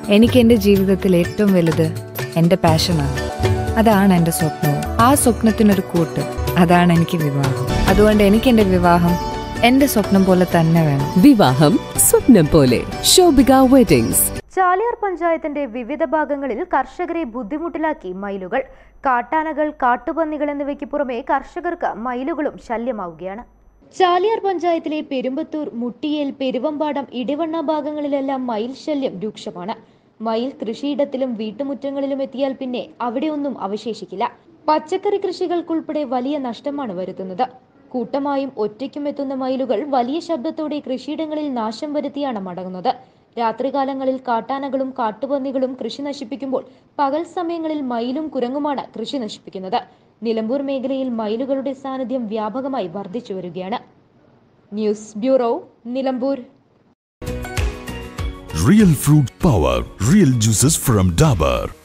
എനിക്ക് എൻ്റെ ജീവിതത്തിൽ ഏറ്റവും വലുത് എൻ്റെ പാഷനാണ് അതാണ് എൻ്റെ സ്വപ്നവും ആ സ്വപ്നത്തിനൊരു കൂട്ട് അതാണ് എനിക്ക് വിവാഹം അതുകൊണ്ട് എനിക്ക് എൻ്റെ വിവാഹം എൻ്റെ സ്വപ്നം പോലെ തന്നെ വേണം വിവാഹം സ്വപ്നം പോലെ ശോഭിക വെഡിങ്സ് ചാലിയാർ പഞ്ചായത്തിന്റെ വിവിധ ഭാഗങ്ങളിൽ കർഷകരെ ബുദ്ധിമുട്ടിലാക്കി മയിലുകൾ കാട്ടാനകൾ കാട്ടുപന്നികൾ എന്നിവയ്ക്ക് പുറമെ കർഷകർക്ക് മയിലുകളും ശല്യമാവുകയാണ് ചാലിയാർ പഞ്ചായത്തിലെ പെരുമ്പത്തൂർ മുട്ടിയേൽ പെരുവമ്പാടം ഇടിവണ്ണ ഭാഗങ്ങളിലെല്ലാം മയിൽ ശല്യം രൂക്ഷമാണ് മയിൽ കൃഷിയിടത്തിലും വീട്ടുമുറ്റങ്ങളിലും എത്തിയാൽ പിന്നെ അവിടെയൊന്നും അവശേഷിക്കില്ല പച്ചക്കറി കൃഷികൾക്കുൾപ്പെടെ വലിയ നഷ്ടമാണ് വരുത്തുന്നത് കൂട്ടമായും ഒറ്റയ്ക്കും എത്തുന്ന മയിലുകൾ വലിയ ശബ്ദത്തോടെ കൃഷിയിടങ്ങളിൽ നാശം വരുത്തിയാണ് മടങ്ങുന്നത് രാത്രികാലങ്ങളിൽ കാട്ടാനകളും കാട്ടുപന്നികളും കൃഷി നശിപ്പിക്കുമ്പോൾ പകൽ സമയങ്ങളിൽ മയിലും കുരങ്ങുമാണ് കൃഷി നശിപ്പിക്കുന്നത് നിലമ്പൂർ മേഖലയിൽ മയിലുകളുടെ സാന്നിധ്യം വ്യാപകമായി വർദ്ധിച്ചു വരികയാണ് news bureau Nilambur Real fruit power, real juices from Dabur.